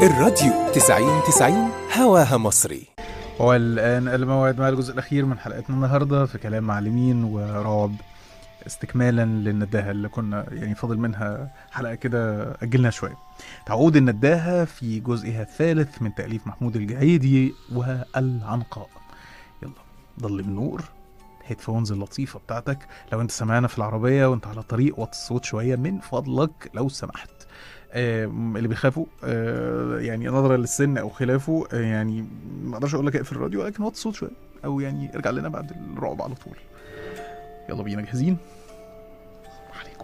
الراديو 90 90 هواها مصري والآن الموعد مع الجزء الأخير من حلقتنا النهاردة في كلام معلمين ورعب استكمالا للنداهة اللي كنا يعني فاضل منها حلقة كده أجلنا شوية تعود النداهة في جزئها الثالث من تأليف محمود الجعيدي والعنقاء يلا ضل النور هيدفونز اللطيفة بتاعتك لو انت سمعنا في العربية وانت على الطريق وطي الصوت شوية من فضلك لو سمحت آم، اللي بيخافوا آه، يعني نظرا للسن او خلافه آه، يعني ما اقدرش اقول لك اقفل الراديو ولكن وطي الصوت شويه او يعني ارجع لنا بعد الرعب على طول يلا بينا جاهزين عليكم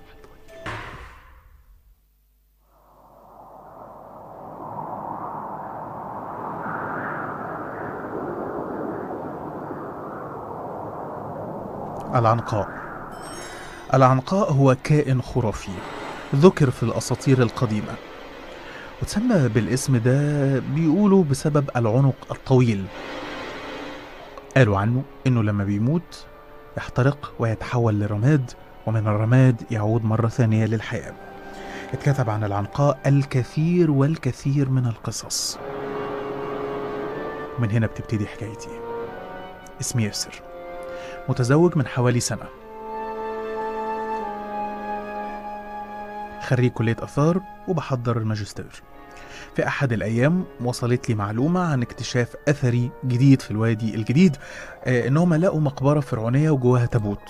العنقاء العنقاء هو كائن خرافي ذكر في الأساطير القديمة وتسمى بالاسم ده بيقولوا بسبب العنق الطويل قالوا عنه إنه لما بيموت يحترق ويتحول لرماد ومن الرماد يعود مرة ثانية للحياة اتكتب عن العنقاء الكثير والكثير من القصص ومن هنا بتبتدي حكايتي اسمي ياسر متزوج من حوالي سنة خريج كلية آثار وبحضر الماجستير في أحد الأيام وصلت لي معلومة عن اكتشاف أثري جديد في الوادي الجديد آه إنهم لقوا مقبرة فرعونية وجواها تابوت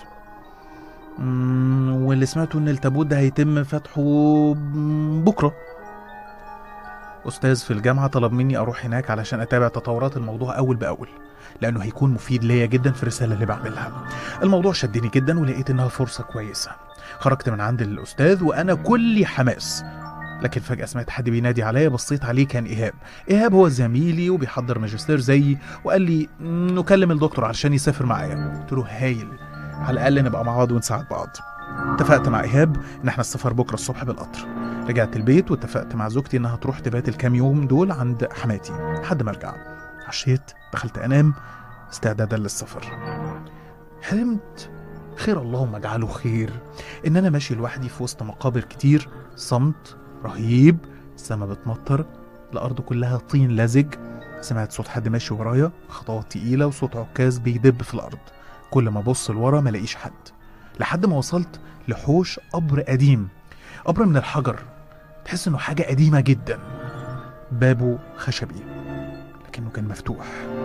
مم، واللي سمعته إن التابوت ده هيتم فتحه بكرة أستاذ في الجامعة طلب مني أروح هناك علشان أتابع تطورات الموضوع أول بأول لأنه هيكون مفيد ليا جدا في الرسالة اللي بعملها الموضوع شدني جدا ولقيت إنها فرصة كويسة خرجت من عند الأستاذ وأنا كلي حماس لكن فجأة سمعت حد بينادي عليا بصيت عليه كان إيهاب إيهاب هو زميلي وبيحضر ماجستير زيي وقال لي "مم، نكلم الدكتور علشان يسافر معايا قلت له هايل على الأقل نبقى مع بعض ونساعد بعض اتفقت مع إيهاب إن احنا السفر بكرة الصبح بالقطر رجعت البيت واتفقت مع زوجتي إنها تروح تبات الكام يوم دول عند حماتي لحد ما أرجع عشيت دخلت أنام استعدادا للسفر حلمت خير اللهم اجعله خير ان انا ماشي لوحدي في وسط مقابر كتير صمت رهيب السما بتمطر الارض كلها طين لزج سمعت صوت حد ماشي ورايا خطوات تقيله وصوت عكاز بيدب في الارض كل ما ابص لورا ما الاقيش حد لحد ما وصلت لحوش قبر قديم قبر من الحجر تحس انه حاجه قديمه جدا بابه خشبي لكنه كان مفتوح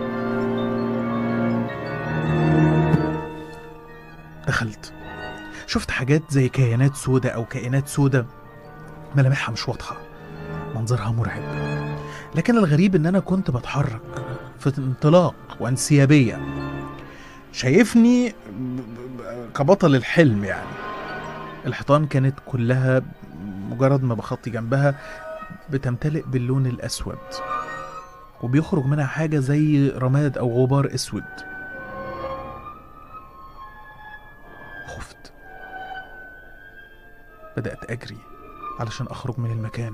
دخلت شفت حاجات زي كيانات سودة أو كائنات سودة ملامحها مش واضحة منظرها مرعب لكن الغريب إن أنا كنت بتحرك في انطلاق وانسيابية شايفني ب- ب- كبطل الحلم يعني الحيطان كانت كلها مجرد ما بخطي جنبها بتمتلئ باللون الأسود وبيخرج منها حاجة زي رماد أو غبار أسود خفت بدأت أجري علشان أخرج من المكان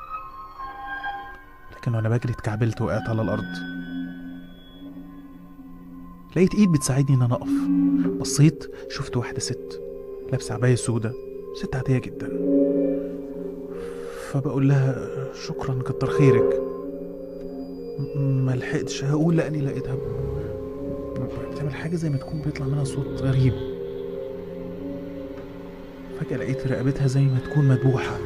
لكن وأنا بجري اتكعبلت وقعت على الأرض لقيت إيد بتساعدني إن أنا أقف بصيت شفت واحدة ست لابسة عباية سودة ست عادية جدا فبقول لها شكرا كتر خيرك م- ما لحقتش هقول لاني لقيتها ب- بتعمل حاجه زي ما تكون بيطلع منها صوت غريب فجاه لقيت رقبتها زي ما تكون مدبوحه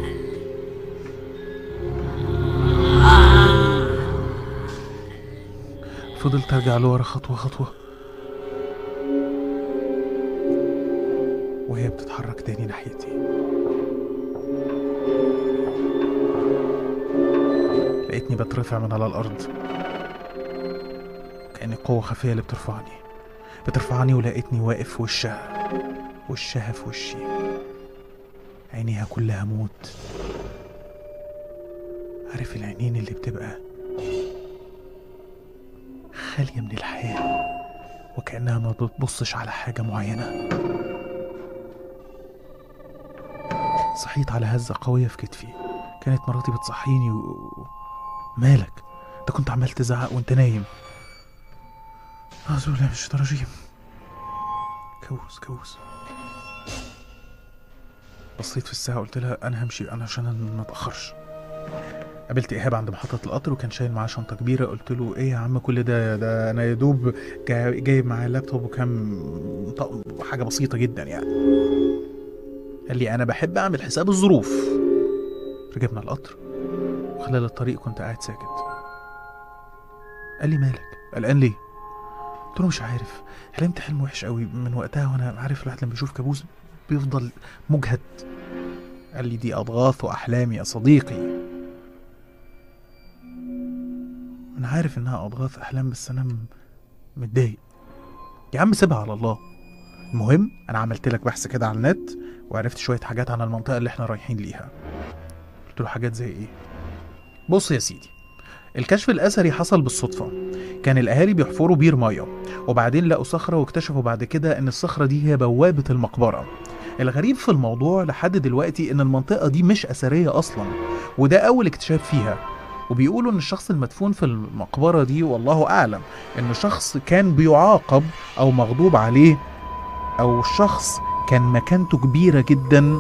فضلت ارجع لورا خطوه خطوه وهي بتتحرك تاني ناحيتي لقيتني بترفع من على الأرض كأن قوة خفية اللي بترفعني بترفعني ولقيتني واقف في وشها وشها في وشي عينيها كلها موت عارف العينين اللي بتبقى خالية من الحياة وكأنها ما بتبصش على حاجة معينة صحيت على هزة قوية في كتفي كانت مراتي بتصحيني و... مالك انت كنت عمال تزعق وانت نايم اعوذ بالله من الشيطان الرجيم كوس كوس بصيت في الساعة قلت لها أنا همشي أنا عشان أنا ما أتأخرش قابلت ايهاب عند محطه القطر وكان شايل معاه شنطه كبيره قلت له ايه يا عم كل ده ده انا يا دوب جا- جايب معايا لابتوب وكام طقم حاجه بسيطه جدا يعني قال لي انا بحب اعمل حساب الظروف ركبنا القطر وخلال الطريق كنت قاعد ساكت قال لي مالك قلقان ليه قلت له مش عارف حلمت حلم وحش قوي من وقتها وانا عارف الواحد لما بيشوف كابوس بيفضل مجهد قال لي دي اضغاث واحلام يا صديقي انا عارف انها اضغاث احلام بس انا م- متضايق يا عم سيبها على الله المهم انا عملت لك بحث كده على النت وعرفت شويه حاجات عن المنطقه اللي احنا رايحين ليها قلت له حاجات زي ايه بص يا سيدي الكشف الاثري حصل بالصدفه كان الاهالي بيحفروا بير ميه وبعدين لقوا صخره واكتشفوا بعد كده ان الصخره دي هي بوابه المقبره الغريب في الموضوع لحد دلوقتي ان المنطقه دي مش اثريه اصلا وده اول اكتشاف فيها وبيقولوا ان الشخص المدفون في المقبره دي والله اعلم انه شخص كان بيعاقب او مغضوب عليه او شخص كان مكانته كبيره جدا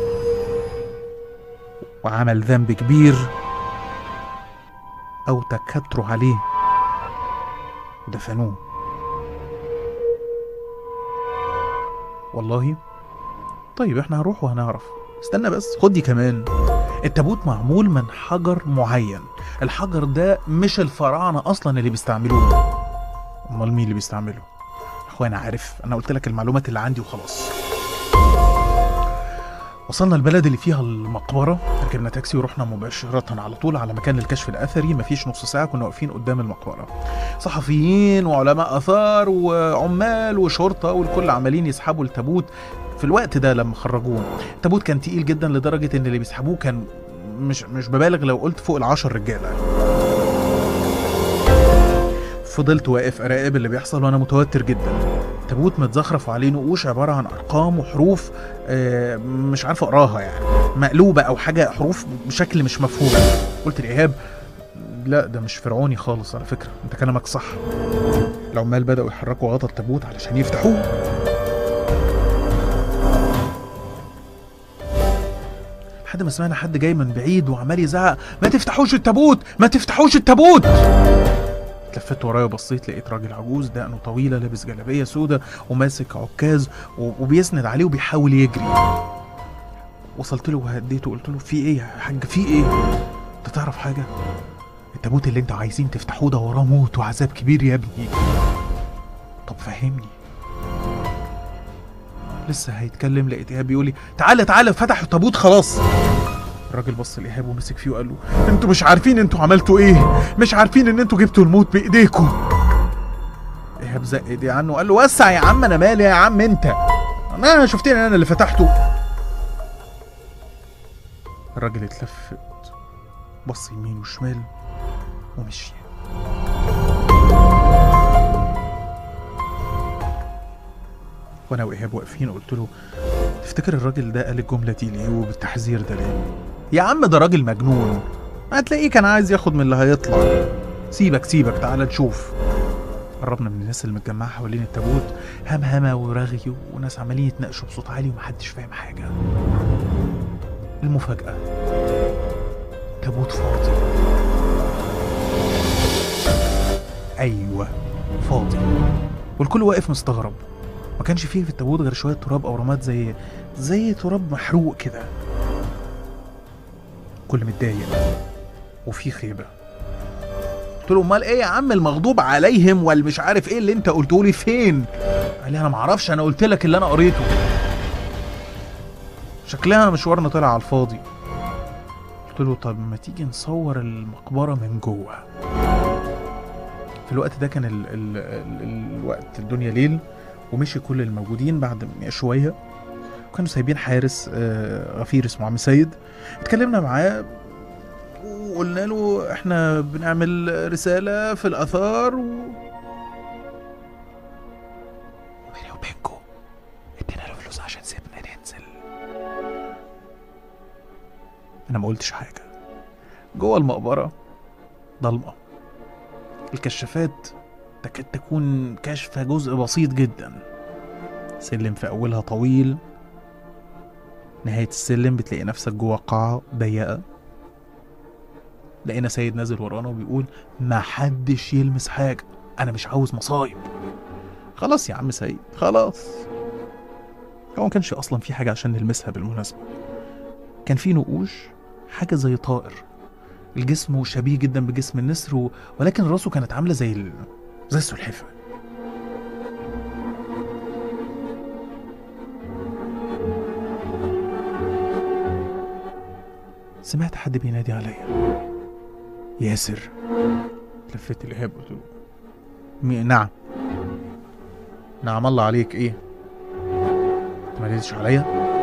وعمل ذنب كبير او تكتروا عليه ودفنوه والله طيب احنا هنروح وهنعرف استنى بس خد دي كمان التابوت معمول من حجر معين الحجر ده مش الفراعنه اصلا اللي بيستعملوه امال مين اللي بيستعمله اخوانا عارف انا قلت لك المعلومات اللي عندي وخلاص وصلنا البلد اللي فيها المقبره ركبنا تاكسي ورحنا مباشره على طول على مكان الكشف الاثري مفيش نص ساعه كنا واقفين قدام المقبره صحفيين وعلماء اثار وعمال وشرطه والكل عمالين يسحبوا التابوت في الوقت ده لما خرجوه التابوت كان تقيل جدا لدرجه ان اللي بيسحبوه كان مش مش ببالغ لو قلت فوق العشر رجاله فضلت واقف اراقب اللي بيحصل وانا متوتر جدا تابوت متزخرف وعليه نقوش عباره عن ارقام وحروف آه، مش عارف اقراها يعني مقلوبه او حاجه حروف بشكل مش مفهوم قلت لايهاب لا ده مش فرعوني خالص على فكره انت كلامك صح العمال بداوا يحركوا غطا التابوت علشان يفتحوه لحد ما سمعنا حد جاي من بعيد وعمال يزعق ما تفتحوش التابوت ما تفتحوش التابوت اتلفت ورايا وبصيت لقيت راجل عجوز دقنه طويله لابس جلابيه سودا وماسك عكاز و- وبيسند عليه وبيحاول يجري وصلت له وهديته قلت له في ايه يا حاج في ايه انت تعرف حاجه التابوت اللي انتوا عايزين تفتحوه ده وراه موت وعذاب كبير يا ابني طب فهمني لسه هيتكلم لقيت ايهاب بيقول لي تعالى تعالى فتحوا التابوت خلاص الراجل بص لايهاب ومسك فيه وقال له انتوا مش عارفين انتوا عملتوا ايه مش عارفين ان انتوا جبتوا الموت بايديكم ايهاب زق ايديه عنه وقال له وسع يا عم انا مالي يا عم انت انا شفتني انا اللي فتحته الراجل اتلفت بص يمين وشمال ومشي وانا وايهاب واقفين قلت له تفتكر الراجل ده قال الجمله دي ليه وبالتحذير ده ليه يا عم ده راجل مجنون هتلاقيه كان عايز ياخد من اللي هيطلع سيبك سيبك تعالى نشوف قربنا من الناس اللي متجمعه حوالين التابوت همهمه ورغي وناس عمالين يتناقشوا بصوت عالي ومحدش فاهم حاجه المفاجاه تابوت فاضي ايوه فاضي والكل واقف مستغرب ما كانش فيه في التابوت غير شويه تراب او رماد زي زي تراب محروق كده كل متضايق وفي خيبه قلت له امال ايه يا عم المغضوب عليهم والمش عارف ايه اللي انت قلته لي فين قال لي انا ما اعرفش انا قلت لك اللي انا قريته شكلها مشوارنا طلع على الفاضي قلت له طب ما تيجي نصور المقبره من جوه في الوقت ده كان ال ال ال الوقت الدنيا ليل ومشي كل الموجودين بعد شويه وكانوا سايبين حارس آه، غفير اسمه عم سيد اتكلمنا معاه وقلنا له احنا بنعمل رسالة في الآثار و... بيني وبينكم ادينا له فلوس عشان سيبنا ننزل انا ما قلتش حاجة جوه المقبرة ضلمة الكشافات تكاد تكون كاشفة جزء بسيط جدا سلم في أولها طويل نهاية السلم بتلاقي نفسك جوه قاعة ضيقة لقينا سيد نازل ورانا وبيقول ما حدش يلمس حاجه انا مش عاوز مصايب خلاص يا عم سيد خلاص هو ما كانش اصلا في حاجه عشان نلمسها بالمناسبه كان في نقوش حاجه زي طائر الجسم شبيه جدا بجسم النسر و... ولكن راسه كانت عامله زي ال... زي السلحفه سمعت حد بينادي عليا ياسر لفيت الإيهاب قلت له مي... نعم نعم الله عليك ايه انت ما ناديتش عليا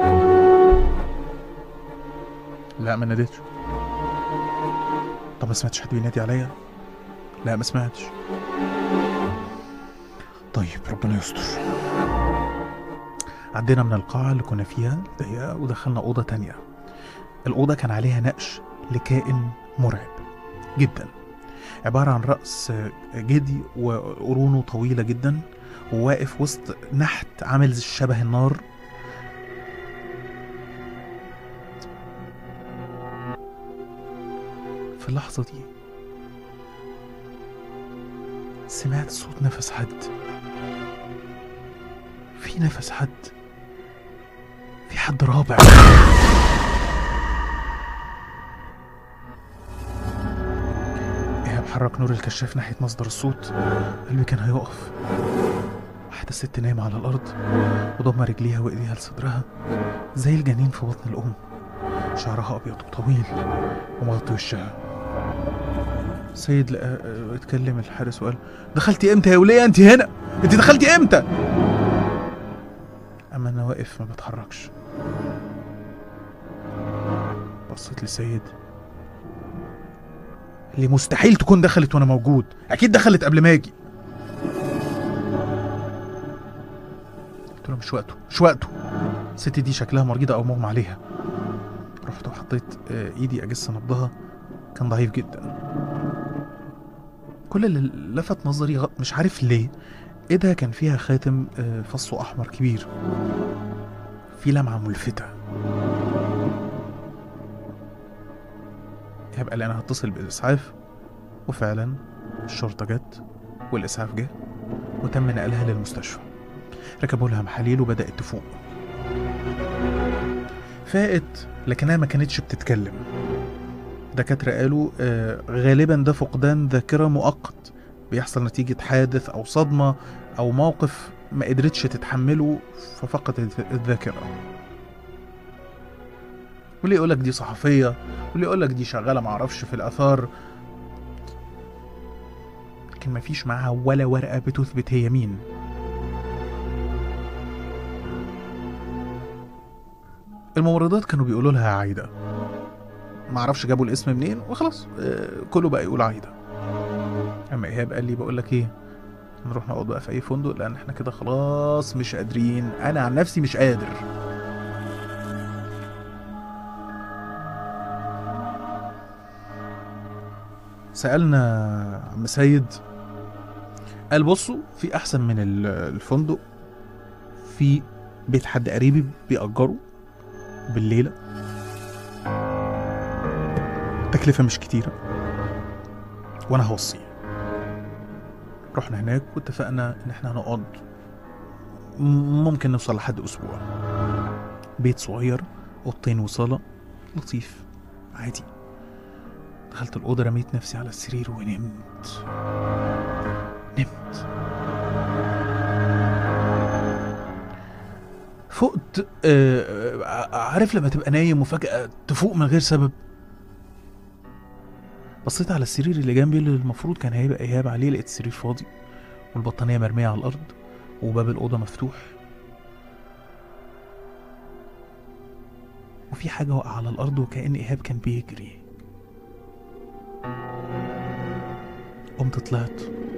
لا ما ناديتش طب ما سمعتش حد بينادي عليا لا ما سمعتش طيب ربنا يستر عدينا من القاعة اللي كنا فيها ضيقة ودخلنا أوضة تانية الأوضة كان عليها نقش لكائن مرعب جدا عبارة عن رأس جدي وقرونه طويلة جدا وواقف وسط نحت عامل شبه النار في اللحظة دي سمعت صوت نفس حد في نفس حد في حد رابع إيهاب حرك نور الكشاف ناحية مصدر الصوت قلبي كان هيقف واحدة ست نايمة على الأرض وضم رجليها وإيديها لصدرها زي الجنين في بطن الأم شعرها أبيض وطويل ومغطي وشها سيد لقى اه، اتكلم الحارس وقال دخلتي امتى يا وليه انت هنا انت دخلتي امتى اما انا واقف ما بتحركش بصيت لسيد اللي مستحيل تكون دخلت وانا موجود اكيد دخلت قبل ما اجي قلت له مش وقته مش وقته الست دي شكلها مريضة أو مغمى عليها رحت وحطيت آه، إيدي أجس نبضها كان ضعيف جدا كل اللي لفت نظري غ- مش عارف ليه ايدها كان فيها خاتم آه، فصه أحمر كبير في لمعة ملفتة يبقى لي أنا هتصل بالإسعاف وفعلا الشرطة جت والإسعاف جه وتم نقلها للمستشفى ركبوا لها محاليل وبدأت تفوق فاقت لكنها ما كانتش بتتكلم دكاترة قالوا آه غالبا ده فقدان ذاكرة مؤقت بيحصل نتيجة حادث أو صدمة أو موقف ما قدرتش تتحمله ففقدت الذاكرة واللي يقولك دي صحفية واللي يقولك دي شغالة معرفش في الآثار لكن مفيش معاها ولا ورقة بتثبت هي مين الممرضات كانوا بيقولوا لها عايدة معرفش جابوا الاسم منين وخلاص آه، كله بقى يقول عايدة اما ايهاب قال لي بقول لك ايه نروح نقعد بقى في اي فندق لان احنا كده خلاص مش قادرين انا عن نفسي مش قادر سألنا عم سيد قال بصوا في احسن من ال- الفندق في بيت حد قريبي بيأجره بالليلة التكلفة مش كتيرة وأنا هوصيه رحنا هناك واتفقنا إن احنا هنقعد م- ممكن نوصل لحد أسبوع بيت صغير أوضتين وصالة لطيف عادي دخلت الأوضة رميت نفسي على السرير ونمت نمت فقت آه، آه، عارف لما تبقى نايم وفجأة تفوق من غير سبب بصيت على السرير اللي جنبي اللي المفروض كان هيبقى إيهاب عليه لقيت السرير فاضي والبطانية مرمية على الأرض وباب الأوضة مفتوح وفي حاجة واقعة على الأرض وكأن إيهاب كان بيجري قمت طلعت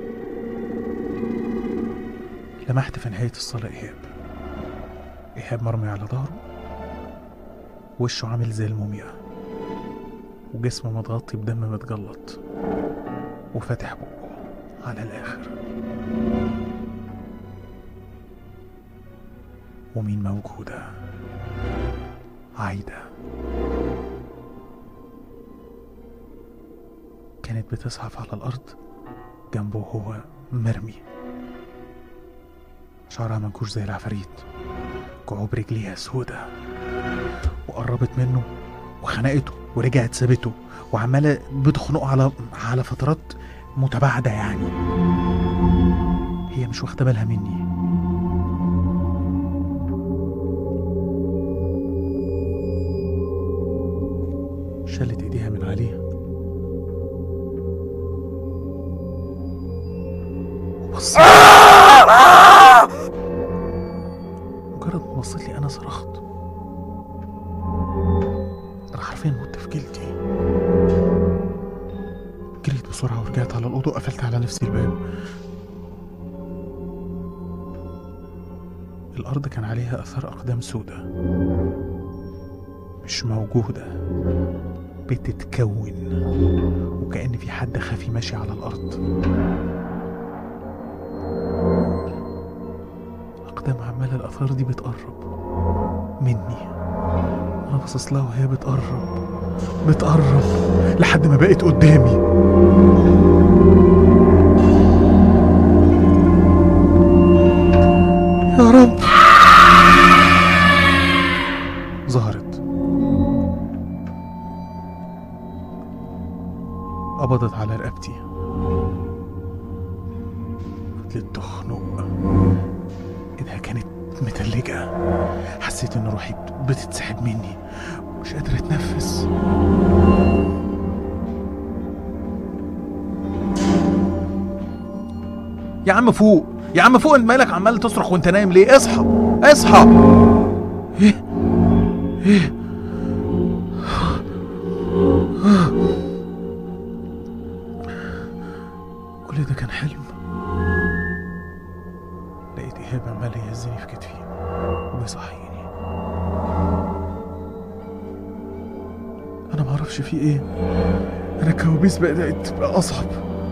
لمحت في نهاية الصالة إيهاب إيهاب مرمي على ظهره وشه عامل زي الموميا وجسمه متغطي بدم متجلط وفاتح بقه على الآخر ومين موجودة عايدة كانت بتزحف على الأرض جنبه هو مرمي شعرها منكوش زي العفاريت كعوب رجليها سودة وقربت منه وخنقته ورجعت سابته وعمالة بتخنقه على على فترات متباعدة يعني هي مش واخدة بالها مني شالت ايديها من عليه وبصت مجرد ما بصت لي انا صرخت انا حرفيا مت في جلدي جريت بسرعه ورجعت على الاوضه وقفلت على نفسي الباب الارض كان عليها اثار اقدام سودة مش موجوده بتتكون وكأن في حد خفي ماشي على الأرض أقدام عمالة الآثار دي بتقرب مني أنا باصص لها وهي بتقرب بتقرب لحد ما بقت قدامي يا رب ظهرت قبضت على رقبتي فضلت تخنق ايدها كانت متلجة حسيت ان روحي بتتسحب مني مش قادر اتنفس يا عم فوق يا عم فوق انت مالك عمال تصرخ وانت نايم ليه اصحى اصحى ايه ايه كل ده كان حلم لقيت ايهاب عمال يهزني في كتفي وبيصحيني انا معرفش في ايه انا الكوابيس بدات تبقى اصعب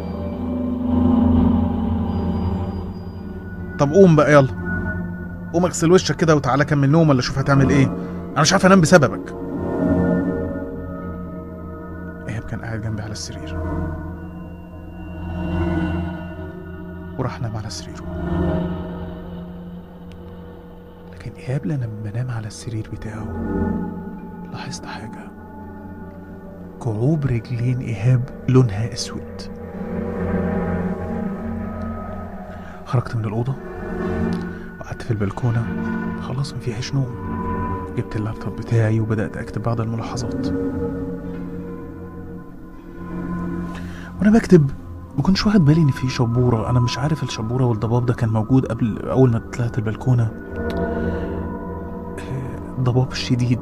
طب قوم بقى يلا قوم اغسل وشك كده وتعالى كمل نوم ولا شوف هتعمل ايه انا مش عارف انام بسببك ايهاب كان قاعد جنبي على السرير وراح نام على سريره لكن إيهاب لما نام على السرير بتاعه لاحظت حاجة كعوب رجلين إيهاب لونها أسود خرجت من الأوضة وقعدت في البلكونة خلاص مفيهاش نوم جبت اللابتوب بتاعي وبدأت أكتب بعض الملاحظات وأنا بكتب ما كنتش واخد بالي ان في شبوره انا مش عارف الشبوره والضباب ده كان موجود قبل اول ما طلعت البلكونه آه، ضباب شديد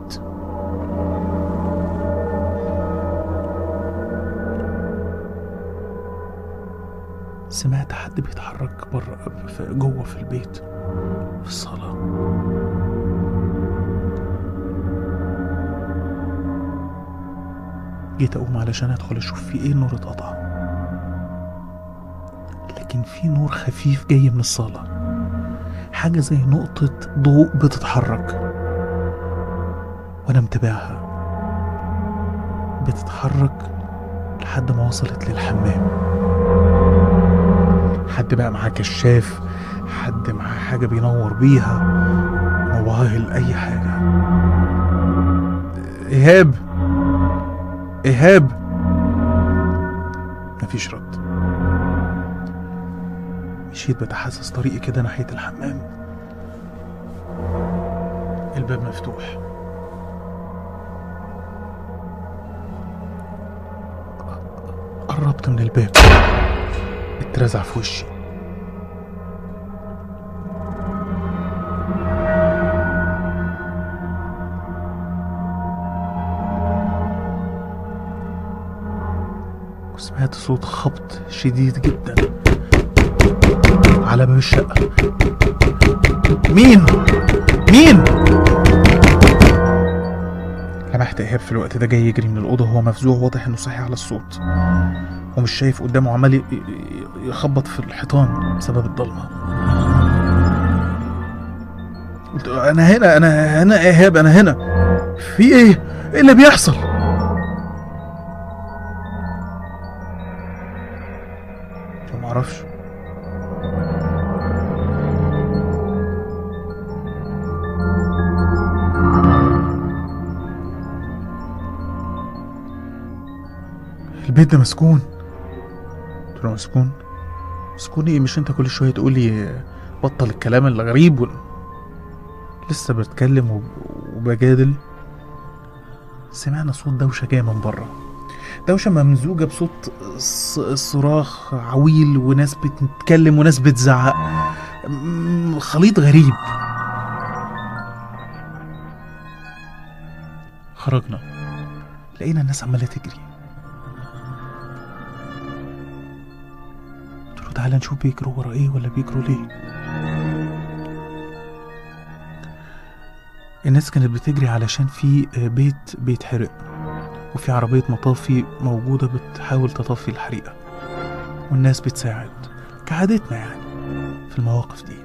سمعت حد بيتحرك بره في جوه في البيت في الصاله جيت اقوم علشان ادخل اشوف في ايه النور اتقطع لكن في نور خفيف جاي من الصالة حاجة زي نقطة ضوء بتتحرك وأنا متابعها بتتحرك لحد ما وصلت للحمام حد بقى معاه كشاف حد معاه حاجة بينور بيها موبايل أي حاجة إيهاب إيهاب مفيش رد مشيت بتحسس طريقي كده ناحية الحمام الباب مفتوح قربت من الباب اترزع في وشي وسمعت صوت خبط شديد جدا على باب الشقة مين؟ مين؟ لمحت إيهاب في الوقت ده جاي يجري من الأوضة وهو مفزوع واضح إنه صحي على الصوت ومش شايف قدامه عمال ي- ي- يخبط في الحيطان بسبب الضلمة قلت أنا هنا أنا هنا إيهاب أنا هنا في إيه؟ إيه اللي بيحصل؟ قلت له معرفش البيت ده مسكون قلت له مسكون مسكون ايه مش انت كل شويه تقول لي بطل الكلام الغريب و... لسه بتكلم وب... وبجادل سمعنا صوت دوشه جايه من بره دوشه ممزوجه بصوت ص... صراخ عويل وناس بتتكلم وناس بتزعق م- خليط غريب خرجنا لقينا الناس عماله تجري قلت له تعالى نشوف بيجروا ورا ايه ولا بيجروا ليه الناس كانت بتجري علشان في بيت بيتحرق وفي عربية مطافي موجودة بتحاول تطفي الحريقة والناس بتساعد كعادتنا يعني في المواقف دي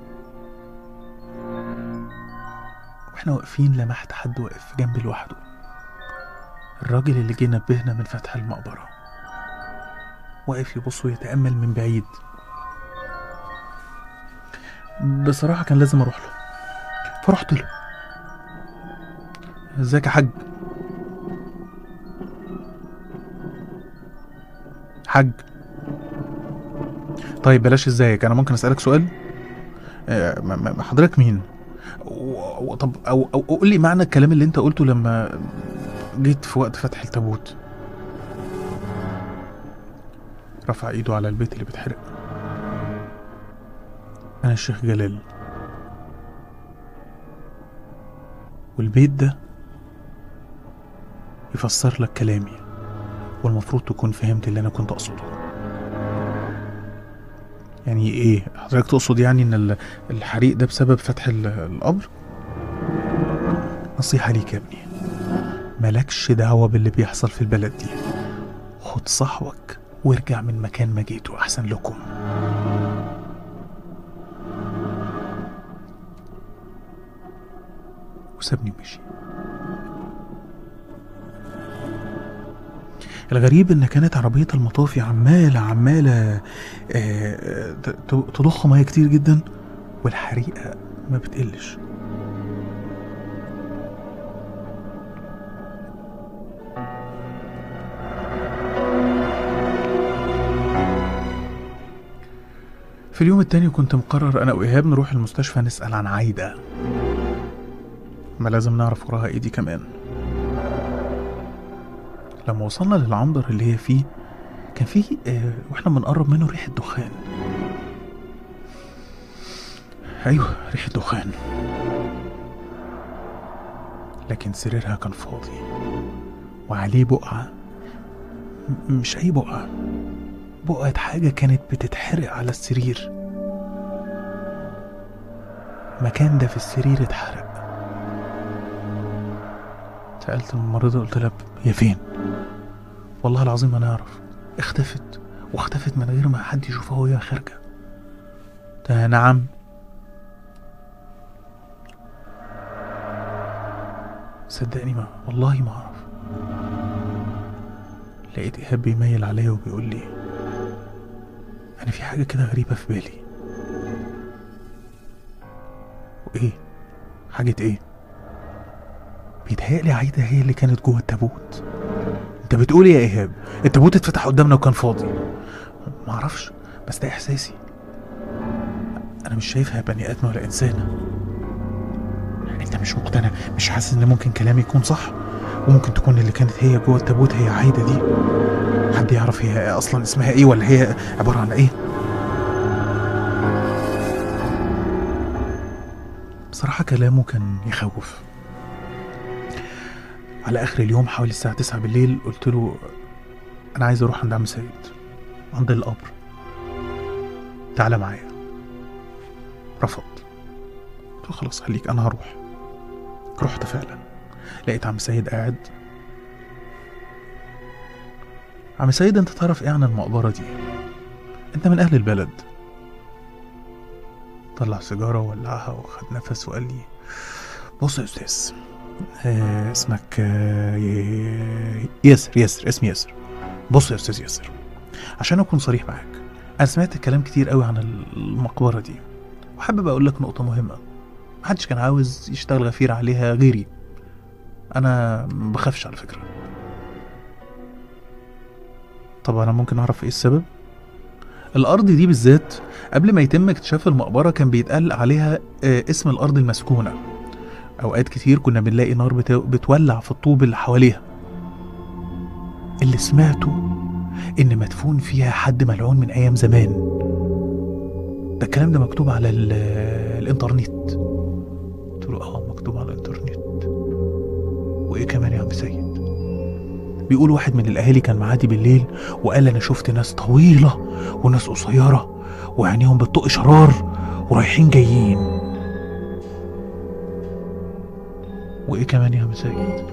واحنا واقفين لمحت حد واقف جنبي لوحده الراجل اللي جه نبهنا من فتح المقبرة واقف يبص ويتأمل من بعيد بصراحة كان لازم أروح له فرحت له ازيك يا حاج حاج طيب بلاش ازيك انا ممكن اسالك سؤال آه، م- م- حضرتك مين و- و- طب او او قول لي معنى الكلام اللي انت قلته لما جيت في وقت فتح التابوت رفع ايده على البيت اللي بيتحرق انا الشيخ جلال والبيت ده يفسر لك كلامي والمفروض تكون فهمت اللي انا كنت اقصده يعني ايه حضرتك تقصد يعني ان ال- الحريق ده بسبب فتح ال- القبر نصيحة ليك يا ابني مالكش دعوة باللي بيحصل في البلد دي خد صحوك وارجع من مكان ما جيتوا احسن لكم وسابني ومشي الغريب ان كانت عربية المطافي عمالة عمالة آه، ت- ت- تضخ مية كتير جدا والحريقة ما بتقلش في اليوم التاني كنت مقرر انا وايهاب نروح المستشفى نسأل عن عايدة ما لازم نعرف وراها ايه دي كمان لما وصلنا للعنبر اللي هي فيه كان فيه آه واحنا بنقرب منه ريحة دخان ايوه ريحة دخان لكن سريرها كان فاضي وعليه بقعة م- مش أي بقعة بقعة حاجة كانت بتتحرق على السرير مكان ده في السرير اتحرق سألت الممرضة قلت لها هي فين والله العظيم ما نعرف اختفت واختفت من غير ما حد يشوفها وهي خارجة قلت لها نعم صدقني ما والله ما اعرف لقيت ايهاب بيميل عليا وبيقول لي انا في حاجه كده غريبه في بالي وايه حاجه ايه بيتهيألي عايده هي اللي كانت جوه التابوت انت بتقول ايه يا ايهاب التابوت اتفتح قدامنا وكان فاضي معرفش بس ده احساسي انا مش شايفها بني ادم ولا انسانه انت مش مقتنع مش حاسس ان ممكن كلامي يكون صح وممكن تكون اللي كانت هي جوه التابوت هي عايده دي حد يعرف هي اصلا اسمها ايه ولا هي عباره عن ايه بصراحه كلامه كان يخوف على اخر اليوم حوالي الساعه 9 بالليل قلت له انا عايز اروح عند عم سيد عند القبر تعالى معايا رفض قلت له خلاص خليك انا هروح رحت فعلا لقيت عم سيد قاعد عم سيد انت تعرف ايه عن المقبرة دي انت من اهل البلد طلع سيجارة وولعها وخد نفس وقال لي بص يا استاذ آه اسمك آه ي- ياسر ياسر اسمي ياسر بص يا استاذ ياسر عشان اكون صريح معاك انا سمعت كلام كتير قوي عن المقبره دي وحابب اقول لك نقطه مهمه محدش كان عاوز يشتغل غفير عليها غيري انا ما بخافش على فكره طب انا ممكن اعرف ايه السبب الارض دي بالذات قبل ما يتم اكتشاف المقبره كان بيتقال عليها آه، اسم الارض المسكونه اوقات كتير كنا بنلاقي نار بت- بتولع في الطوب اللي حواليها اللي سمعته ان مدفون فيها حد ملعون من ايام زمان ده الكلام ده مكتوب على ال- الانترنت قلت له اه مكتوب على الانترنت وايه كمان يا عم سيد بيقول واحد من الاهالي كان معدي بالليل وقال انا شفت ناس طويله وناس قصيره وعينيهم بتطق شرار ورايحين جايين وايه كمان يا عم سيد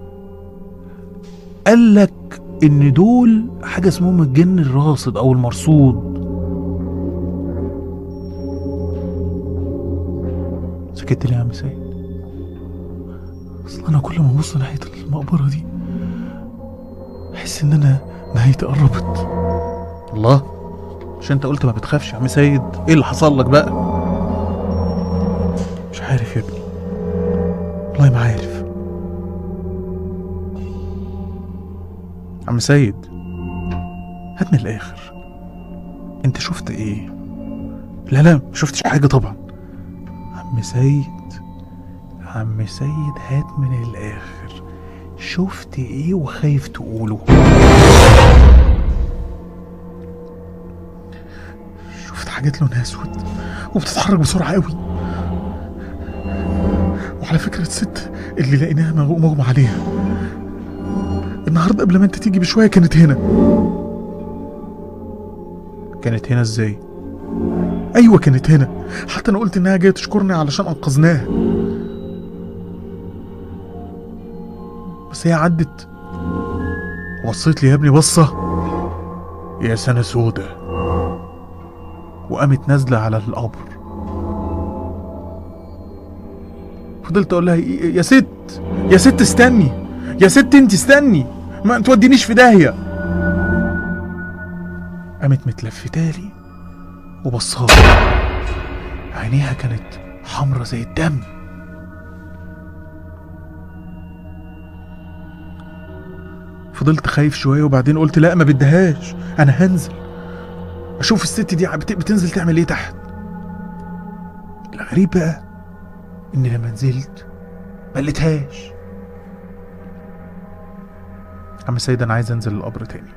قال لك ان دول حاجه اسمهم الجن الراصد او المرصود سكت ليه يا عم سيد اصل انا كل ما ابص ناحيه المقبره دي احس ان انا نهايتي قربت الله مش انت قلت ما بتخافش يا عم سيد ايه اللي حصل لك بقى مش عارف يا ابني والله ما عارف عم سيد هات من الاخر انت شفت ايه لا لا ما شفتش حاجه طبعا عم سيد عم سيد هات من الاخر شفت ايه وخايف تقوله شفت حاجات لونها اسود وبتتحرك بسرعه قوي وعلى فكره الست اللي لقيناها مغ- مغمى عليها النهارده قبل ما انت تيجي بشويه كانت هنا كانت هنا ازاي ايوه كانت هنا حتى انا قلت انها جايه تشكرني علشان انقذناها بس هي عدت وبصيت لي يا ابني بصه يا سنه سودة وقامت نازله على القبر فضلت اقول لها "يا- يا ست يا ست استني يا ست انت استني ما تودينيش في داهيه قامت متلفتالي وبصالي عينيها كانت حمرة زي الدم فضلت خايف شوية وبعدين قلت لا ما بدهاش أنا هنزل أشوف الست دي بت- بتنزل تعمل إيه تحت الغريب بقى إن لما نزلت ما لقيتهاش عم سيد أنا عايز أنزل القبر تاني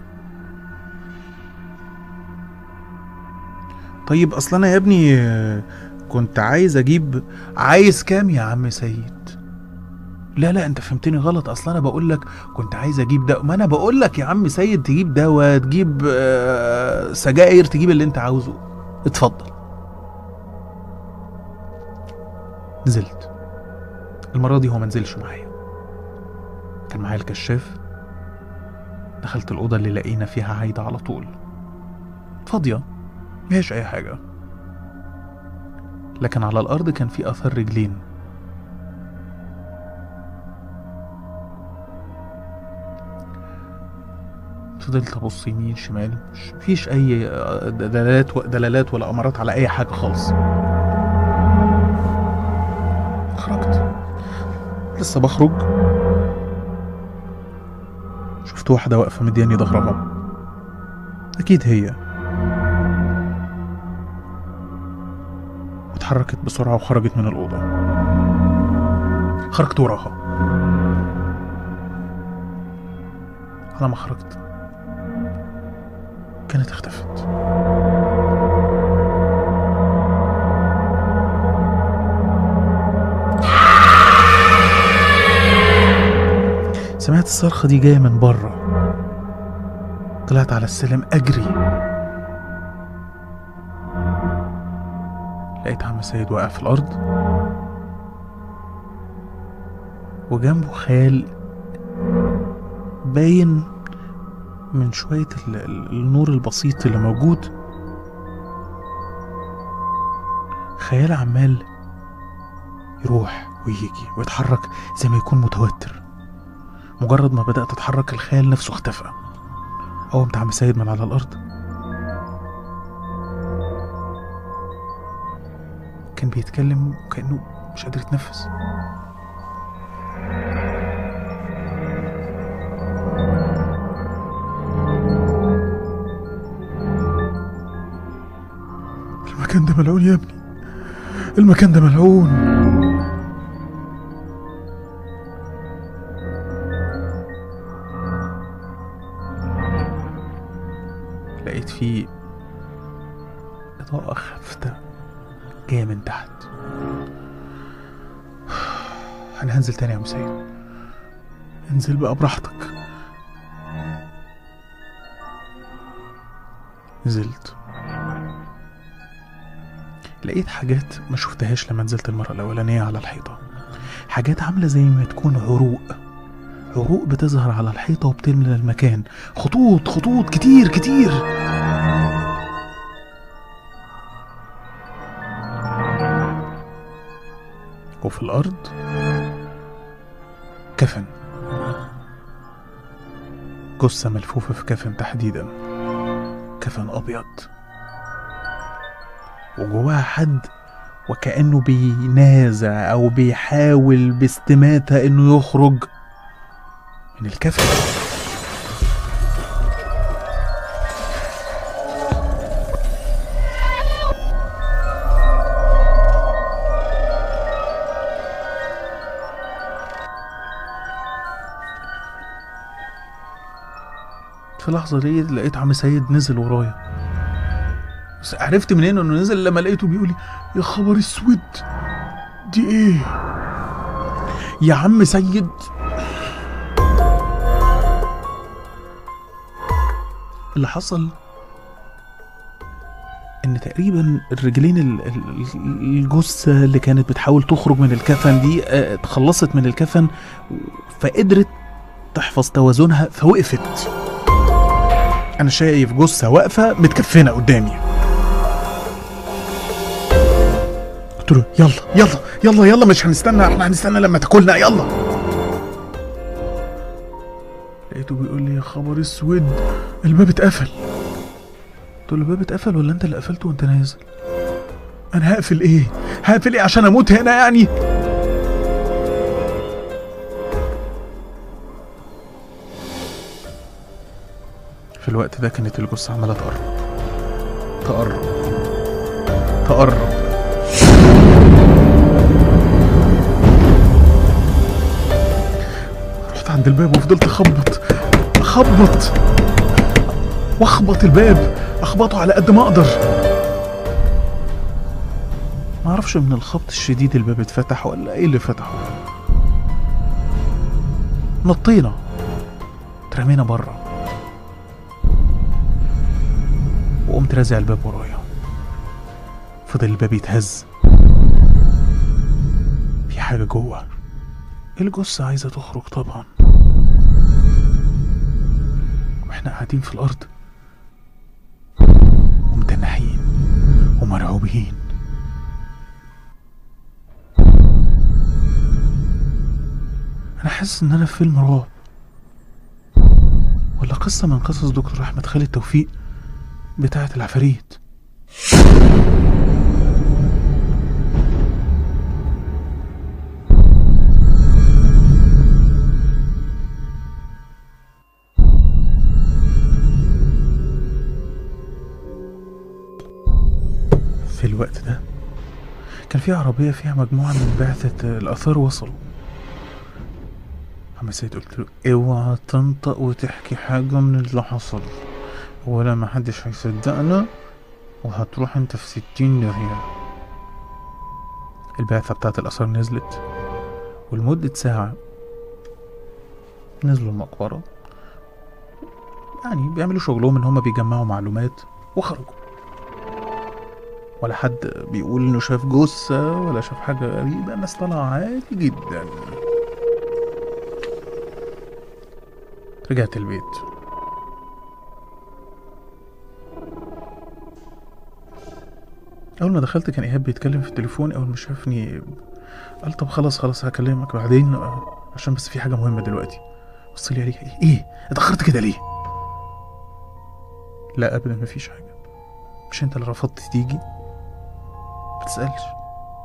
طيب اصل انا يا ابني آه، كنت عايز اجيب عايز كام يا عم سيد لا لا انت فهمتني غلط اصل انا بقول لك كنت عايز اجيب ده ما انا بقول لك يا عم سيد تجيب دواء تجيب آه، سجاير تجيب اللي انت عاوزه اتفضل نزلت المرة دي هو منزلش معايا كان معايا الكشاف دخلت الأوضة اللي لقينا فيها عايدة على طول فاضية مفيهاش أي حاجة لكن على الأرض كان في أثر رجلين فضلت أبص يمين شمال مش- مفيش أي آه، دلالات و- دلالات ولا أمارات على أي حاجة خالص خرجت لسه بخرج شفت واحدة واقفة مدياني ظهرها أكيد هي واتحركت بسرعة وخرجت من الأوضة خرجت وراها على ما خرجت كانت اختفت سمعت الصرخة دي جاية من بره طلعت على السلم أجري لقيت عم سيد واقع في الأرض وجنبه خال باين من شوية ال- ال- النور البسيط اللي موجود خيال عمال يروح ويجي ويتحرك زي ما يكون متوتر مجرد ما بدأت أتحرك الخيال نفسه اختفى قومت عم سيد من على الأرض كان بيتكلم وكأنه مش قادر يتنفس المكان ده ملعون يا ابني المكان ده ملعون لقيت فيه إضاءة خافتة جاية من تحت أنا هنزل تاني يا أبو سيد انزل بقى براحتك نزلت لقيت حاجات ما شفتهاش لما نزلت المرة الأولانية على الحيطة حاجات عاملة زي ما تكون عروق عروق بتظهر على الحيطة وبتملى المكان خطوط خطوط كتير كتير وفي الأرض كفن جثة ملفوفة في كفن تحديدا كفن أبيض وجواها حد وكأنه بينازع أو بيحاول باستماتة إنه يخرج من الكفن في لحظة دي لقيت عم سيد نزل ورايا بس عرفت منين انه نزل لما لقيته بيقول لي يا خبر اسود دي ايه يا عم سيد اللي حصل ان تقريبا الرجلين ال- ال- ال- الجثه اللي كانت بتحاول تخرج من الكفن دي آه، اتخلصت من الكفن فقدرت تحفظ توازنها فوقفت انا شايف جثه واقفه متكفنه قدامي قلت له يلا يلا يلا يلا مش هنستنى احنا هنستنى لما تاكلنا يلا لقيته بيقول لي يا خبر اسود الباب اتقفل قلت له الباب اتقفل ولا انت اللي قفلته وانت نازل انا هقفل ايه هقفل ايه عشان اموت هنا يعني في الوقت ده كانت الجثة عمالة تقرب تقرب تقرب رحت عند الباب وفضلت اخبط اخبط واخبط الباب اخبطه على قد ما اقدر ما اعرفش من الخبط الشديد الباب اتفتح ولا ايه اللي فتحه نطينا اترمينا بره وقمت رازع الباب ورايا فضل الباب يتهز في حاجة جوه الجثة عايزة تخرج طبعا واحنا قاعدين في الأرض ومتنحين ومرعوبين أنا حاسس إن أنا في فيلم رعب ولا قصة من قصص دكتور أحمد خالد توفيق بتاعة العفاريت في الوقت ده كان في عربية فيها مجموعة من بعثة الآثار وصلوا عم سيد قلت له اوعى تنطق وتحكي حاجة من اللي حصل ولا ما حدش هيصدقنا وهتروح انت في ستين داهية البعثة بتاعت الآثار نزلت ولمدة ساعة نزلوا المقبرة يعني بيعملوا شغلهم ان هما بيجمعوا معلومات وخرجوا ولا حد بيقول انه شاف جثة ولا شاف حاجة غريبة الناس طالعة عادي جدا رجعت البيت اول ما دخلت كان ايهاب بيتكلم في التليفون اول ما شافني قال طب خلاص خلاص هكلمك بعدين آه، عشان بس في حاجه مهمه دلوقتي بص لي عليك ايه اتاخرت كده ليه لا ابدا مفيش حاجه مش انت اللي رفضت تيجي ما تسالش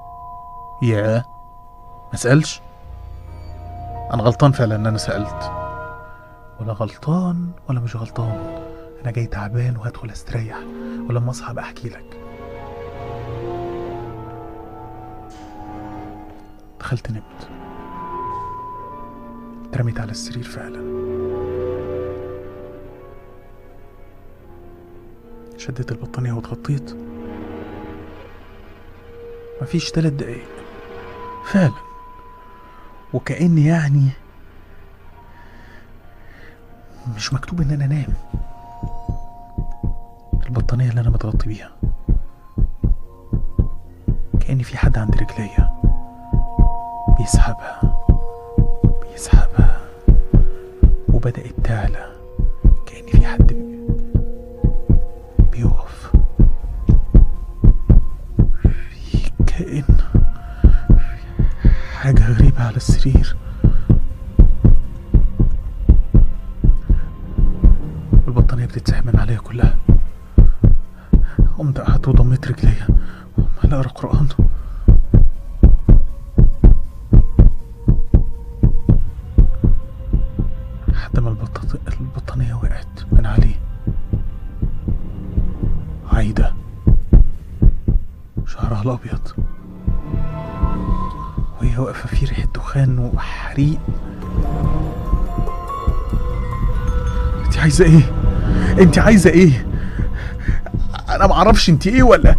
ياه ما سألش أنا غلطان فعلا إن أنا سألت ولا غلطان ولا مش غلطان أنا جاي تعبان وهدخل أستريح ولما أصحى أبقى أحكي لك دخلت نمت اترميت على السرير فعلا شديت البطانية واتغطيت مفيش تلات دقايق فعلا وكأن يعني مش مكتوب ان انا انام البطانية اللي انا متغطي بيها كأن في حد عند رجليا بيسحبها بيسحبها وبدأت تعلى كأن في حد بي- بيقف في كائن حاجة غريبة على السرير والبطانية بتتسحب من عليا كلها قمت قعدت وضميت رجليا وعمال اقرا قرآن لحد ما البطاط- البطانية وقعت من عليه عايدة شعرها الأبيض وهي واقفة في ريحة دخان وحريق انت عايزة ايه؟ انت عايزة ايه؟ انا معرفش انت ايه ولا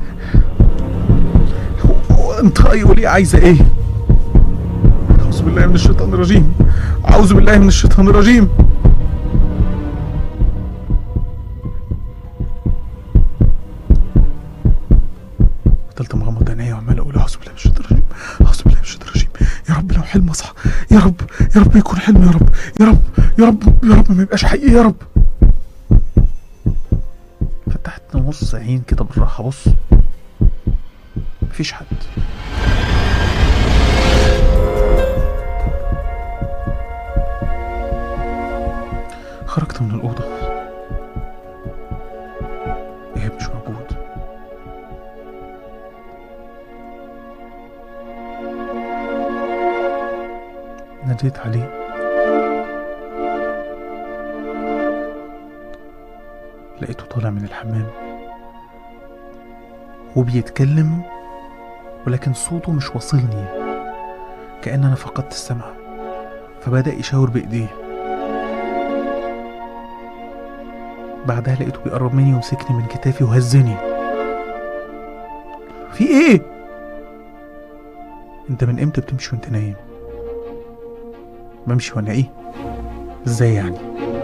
انت قولي ليه عايزة ايه؟ أعوذ بالله من الشيطان الرجيم أعوذ بالله من الشيطان الرجيم فضلت مغمض عينيا وعمال اقول اعوذ بالله من الشيطان الرجيم اعوذ بالله من الشيطان الرجيم يا رب لو حلم اصحى يا رب يا رب يكون حلم يا رب يا رب يا رب يا رب ما يبقاش حقيقي يا رب فتحت نص عين كده بالراحه بص مفيش حد خرجت من الأوضة إيهاب مش موجود ناديت عليه لقيته طالع من الحمام وبيتكلم ولكن صوته مش واصلني كأن أنا فقدت السمع فبدأ يشاور بإيديه بعدها لقيته بيقرب مني ومسكني من كتافي وهزني في ايه انت من امتى بتمشي وانت نايم بمشي وانا ايه ازاي يعني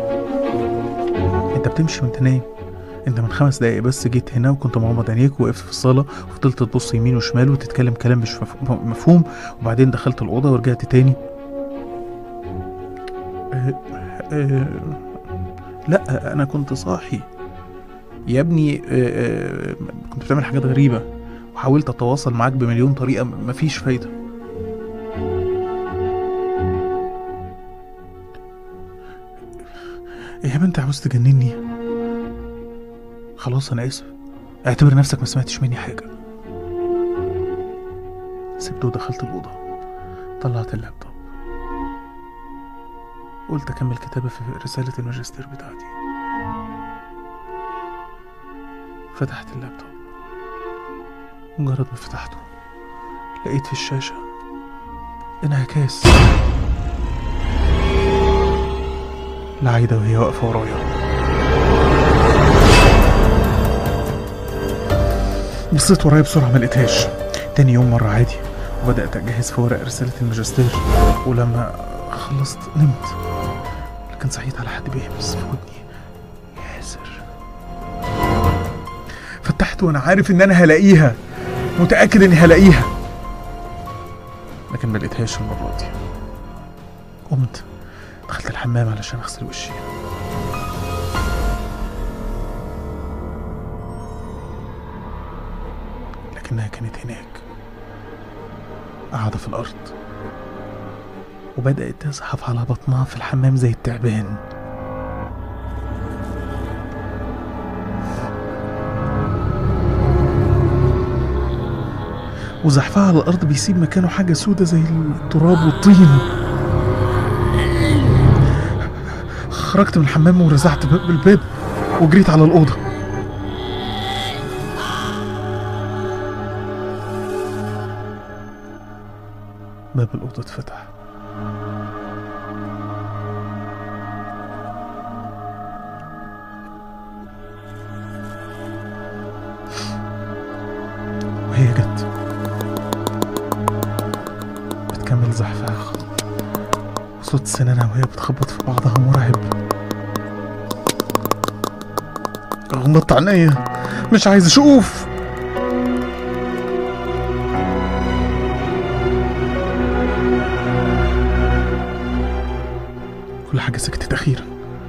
انت بتمشي وانت نايم انت من خمس دقايق بس جيت هنا وكنت مغمض عينيك ووقفت في الصاله وفضلت تبص يمين وشمال وتتكلم كلام مش مف- مفهوم وبعدين دخلت الاوضه ورجعت تاني أه أه لا انا كنت صاحي يا ابني آه، آه، كنت بتعمل حاجات غريبه وحاولت اتواصل معاك بمليون طريقه م- مفيش فايده يا بنت عاوز تجنني خلاص انا اسف اعتبر نفسك ما سمعتش مني حاجه سبته ودخلت الاوضه طلعت اللابتوب قلت اكمل كتابه في رساله الماجستير بتاعتي فتحت اللابتوب مجرد ما فتحته لقيت في الشاشة انعكاس لعايدة وهي واقفة ورايا بصيت ورايا بسرعة ما لقيتهاش تاني يوم مرة عادي وبدأت أجهز في ورق رسالة الماجستير ولما خلصت نمت لكن صحيت على حد بيهمس في ودني ياسر فتحت وانا عارف ان انا هلاقيها متاكد اني هلاقيها لكن ما لقيتهاش المره دي قمت دخلت الحمام علشان اغسل وشي لكنها كانت هناك قاعدة في الأرض وبدأت تزحف على بطنها في الحمام زي التعبان وزحفها على الأرض بيسيب مكانه حاجة سودة زي التراب والطين خرجت من الحمام ورزعت باب الباب وجريت على الأوضة باب الأوضة اتفتح وهي جت بتكمل زحفها وصوت سنانها وهي بتخبط في بعضها مرعب غمضت عينيا مش عايز اشوف كل حاجة سكتت أخيرا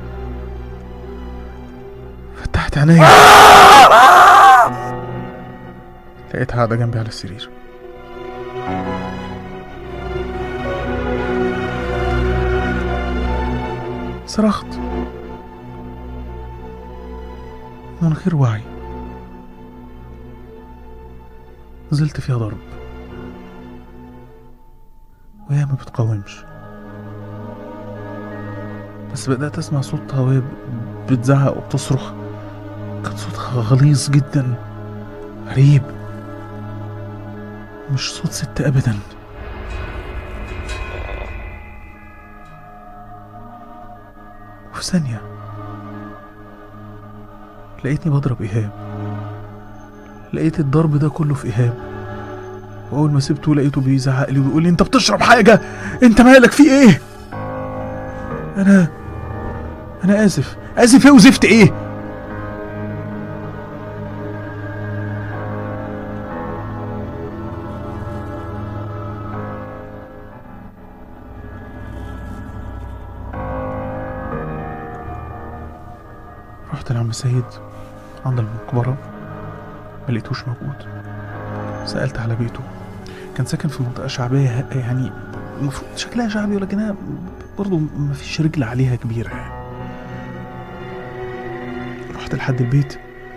فتحت عينيا لقيتها قاعدة جنبي على السرير صرخت من غير وعي نزلت فيها ضرب وهي ما بتقاومش بس بدأت أسمع صوتها وهي بتزعق وبتصرخ كان صوتها غليظ جدا غريب مش صوت ست أبدا وفي ثانية لقيتني بضرب إيهاب لقيت الضرب ده كله في إيهاب وأول ما سبته لقيته بيزعق لي وبيقول لي أنت بتشرب حاجة أنت مالك في إيه؟ أنا أنا آسف آسف إيه وزفت إيه؟ رحت لعم سيد عند المقبرة ما لقيتوش موجود سألت على بيته كان ساكن في منطقة شعبية يعني المفروض شكلها شعبي ولكنها برضه ما فيش رجل عليها كبيرة يعني رحت لحد البيت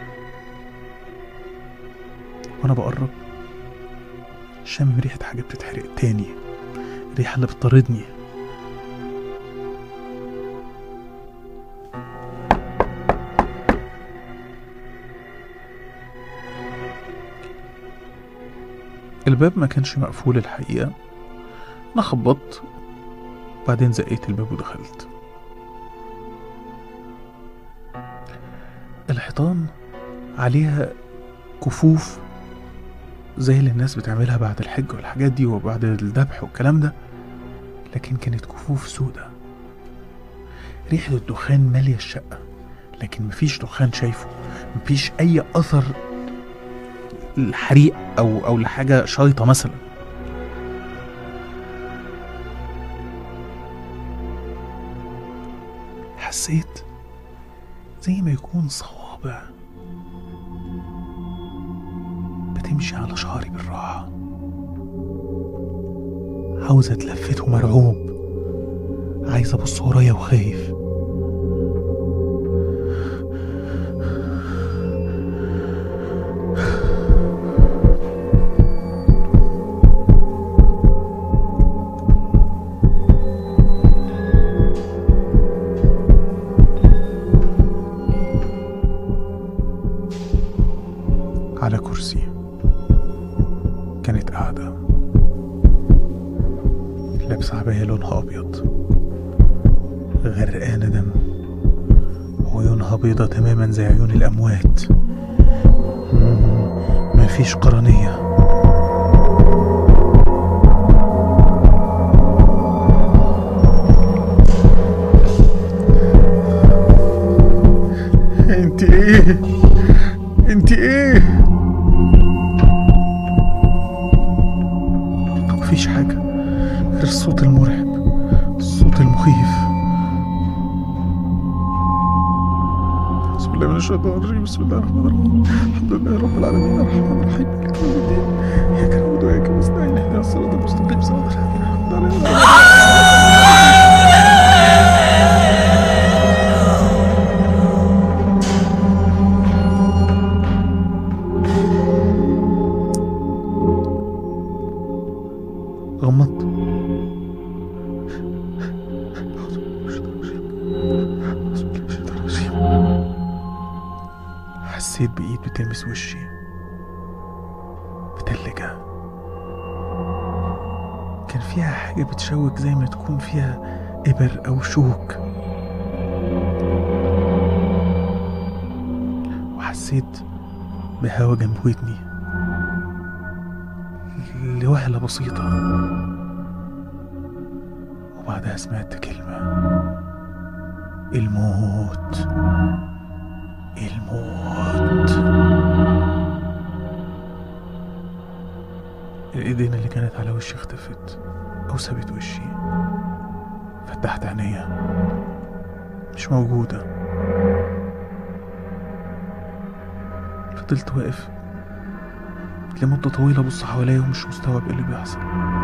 وانا بقرب شامم ريحة حاجة بتتحرق تاني الريحة اللي بتطاردني الباب ما كانش مقفول الحقيقة أنا خبطت وبعدين زقيت الباب ودخلت الحيطان عليها كفوف زي اللي الناس بتعملها بعد الحج والحاجات دي وبعد الذبح والكلام ده لكن كانت كفوف سودة ريحة الدخان مالية الشقة لكن مفيش دخان شايفه مفيش أي أثر الحريق او او لحاجه شايطه مثلا حسيت زي ما يكون صوابع بتمشي على شعري بالراحه عاوز اتلفت ومرعوب عايز ابص ورايا وخايف على كرسي كانت قاعدة لابسة عباية لونها أبيض غرقانة دم عيونها بيضة تماما زي عيون الأموات مم، مفيش قرنية انت ايه انت ايه مفيش حاجة غير الصوت المرعب الصوت المخيف بسم الله من الشيطان الرجيم بسم الله الرحمن الرحيم الحمد لله رب العالمين الرحمن الرحيم مالك يوم الدين اياك نعبد واياك نستعين اهدنا الصراط المستقيم صراط الذين انعمت عليهم حسيت بإيد بتلمس وشي بتلجة كان فيها حاجة بتشوك زي ما تكون فيها إبر أو شوك وحسيت بهوا جنب ودني لوهلة بسيطة وبعدها سمعت كلمة الموت الموت الايدين اللي كانت على وشي اختفت او سابت وشي فتحت عينيا مش موجودة فضلت واقف لمدة طويلة أبص حواليا ومش مستوعب إيه اللي بيحصل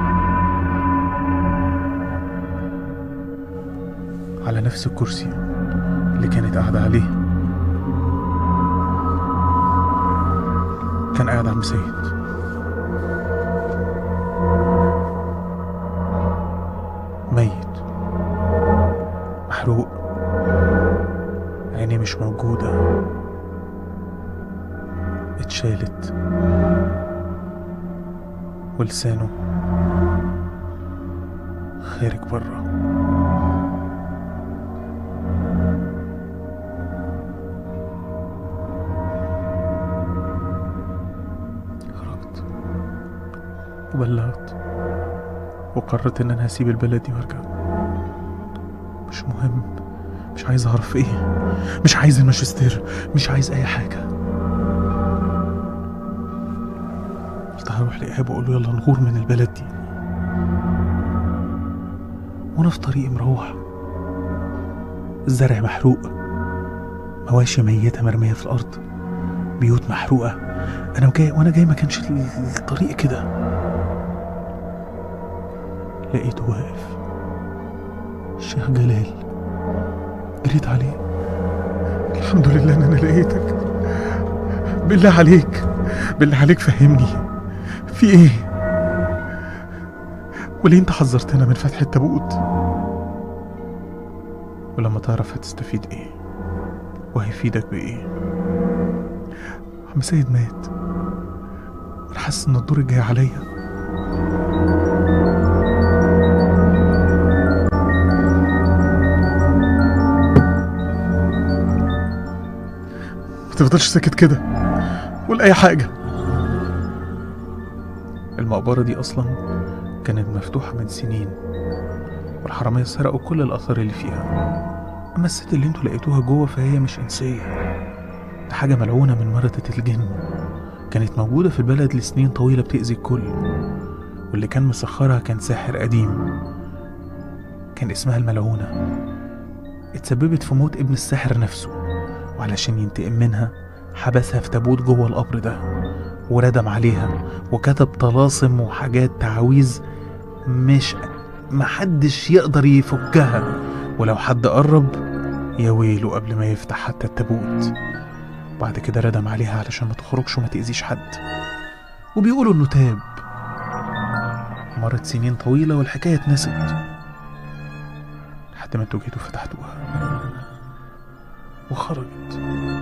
على نفس الكرسي اللي كانت قاعدة عليه كان قاعد عم سيد ميت محروق عينيه مش موجودة اتشالت ولسانه خارج بره خرجت وبلغت وقررت ان انا هسيب البلد دي وارجع مش مهم مش عايز اعرف ايه مش عايز الماجستير مش عايز اي حاجه قلت هروح لايهاب واقول له يلا نغور من البلد دي وانا في طريقي مروح الزرع محروق مواشي ميتة مرمية في الأرض بيوت محروقة أنا جاي وأنا جاي ما كانش الطريق كده لقيته واقف الشيخ جلال جريت عليه الحمد لله ان انا لقيتك بالله عليك بالله عليك فهمني في ايه وليه انت حذرتنا من فتح التابوت ولما تعرف هتستفيد ايه وهيفيدك بايه عم سيد مات وانا حاسس ان الدور الجاي عليا ما تفضلش ساكت كده قول اي حاجه المقبره دي اصلا كانت مفتوحه من سنين والحراميه سرقوا كل الاثار اللي فيها اما الست اللي انتوا لقيتوها جوه فهي مش انسيه ده حاجه ملعونه من مرضة الجن كانت موجوده في البلد لسنين طويله بتاذي الكل واللي كان مسخرها كان ساحر قديم كان اسمها الملعونه اتسببت في موت ابن الساحر نفسه وعلشان ينتقم منها حبسها في تابوت جوه القبر ده وردم عليها وكتب طلاسم وحاجات تعويذ مش محدش يقدر يفكها ولو حد قرب يا ويله قبل ما يفتح حتى التابوت بعد كده ردم عليها علشان ما تخرجش وما تأذيش حد وبيقولوا انه تاب مرت سنين طويلة والحكاية اتنست لحد ما انتوا جيتوا فتحتوها وخرجت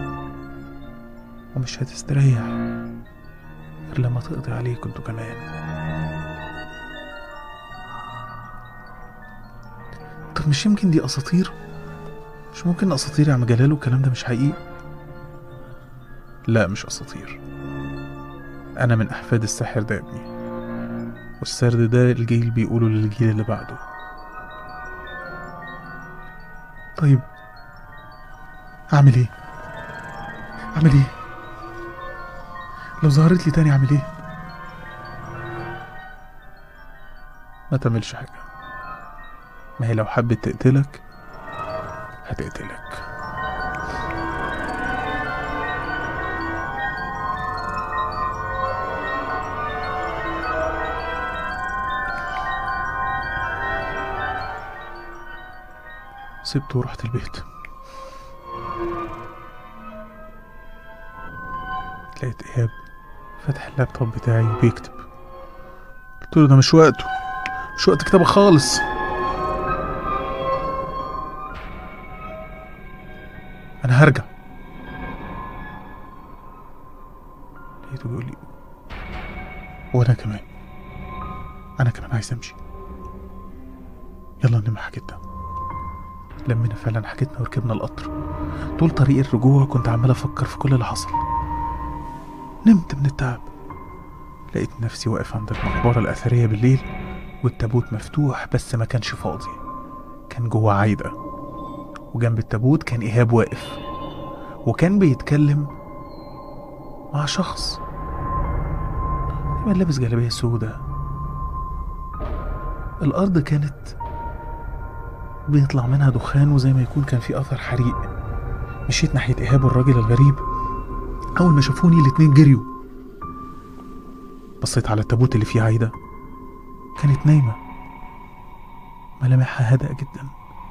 ومش هتستريح غير لما تقضي عليك انتوا كمان طب مش يمكن دي اساطير مش ممكن اساطير يا عم جلال والكلام ده مش حقيقي لا مش اساطير انا من احفاد الساحر ده يا ابني والسرد ده الجيل بيقوله للجيل اللي بعده طيب اعمل ايه اعمل ايه لو ظهرت لي تاني اعمل ايه ما تعملش حاجه ما هي لو حبت تقتلك هتقتلك سبته ورحت البيت لقيت ايهاب فاتح اللابتوب بتاعي وبيكتب قلت له ده مش وقته مش وقت كتابة خالص انا هرجع لقيته بيقول لي وانا كمان انا كمان عايز امشي يلا نلم حاجتنا لمينا فعلا حاجتنا وركبنا القطر طول طريق الرجوع كنت عمال افكر في كل اللي حصل نمت من التعب لقيت نفسي واقف عند المقبرة الأثرية بالليل والتابوت مفتوح بس ما كانش فاضي كان جوه عايدة وجنب التابوت كان إيهاب واقف وكان بيتكلم مع شخص كان لابس جلابية سودة الأرض كانت بيطلع منها دخان وزي ما يكون كان في أثر حريق مشيت ناحية إيهاب والراجل الغريب أول ما شافوني الاتنين جريوا بصيت على التابوت اللي فيه عايدة كانت نايمة ملامحها هادئة جدا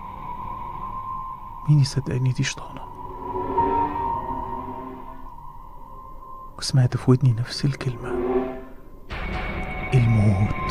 مين يصدق إن دي شطانة وسمعت في ودني نفس الكلمة الموت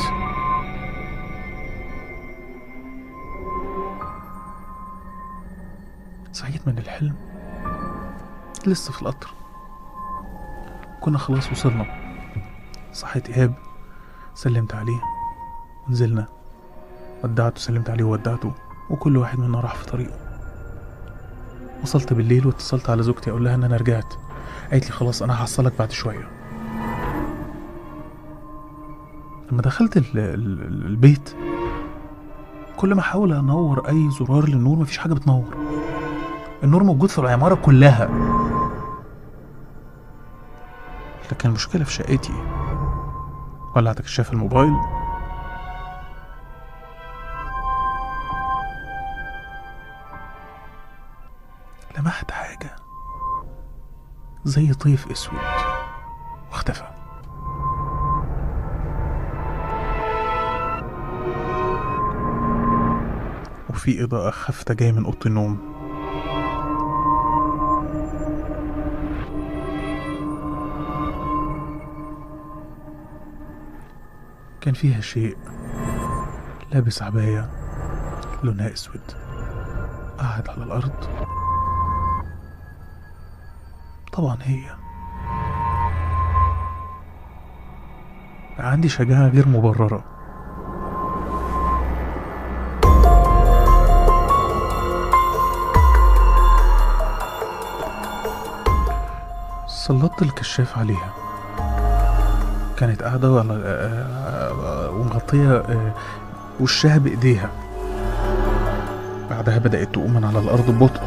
صحيت من الحلم لسه في القطر كنا خلاص وصلنا صحيت إيهاب سلمت عليه ونزلنا ودعته سلمت عليه وودعته وكل واحد منا راح في طريقه وصلت بالليل واتصلت على زوجتي اقول لها ان انا رجعت قالت لي خلاص انا هحصلك بعد شويه لما دخلت ال ال البيت كل ما احاول انور اي زرار للنور مفيش حاجه بتنور النور موجود في العماره كلها لكن المشكله في شقتي ولعت كشاف الموبايل لمحت حاجة زي طيف اسود واختفى وفي إضاءة خافتة جاية من أوضة النوم كان فيها شيء لابس عباية لونها اسود قاعد على الأرض طبعا هي عندي شجاعة غير مبررة سلطت الكشاف عليها كانت قاعدة على ومغطية وشها بإيديها بعدها بدأت تقوم من على الأرض ببطء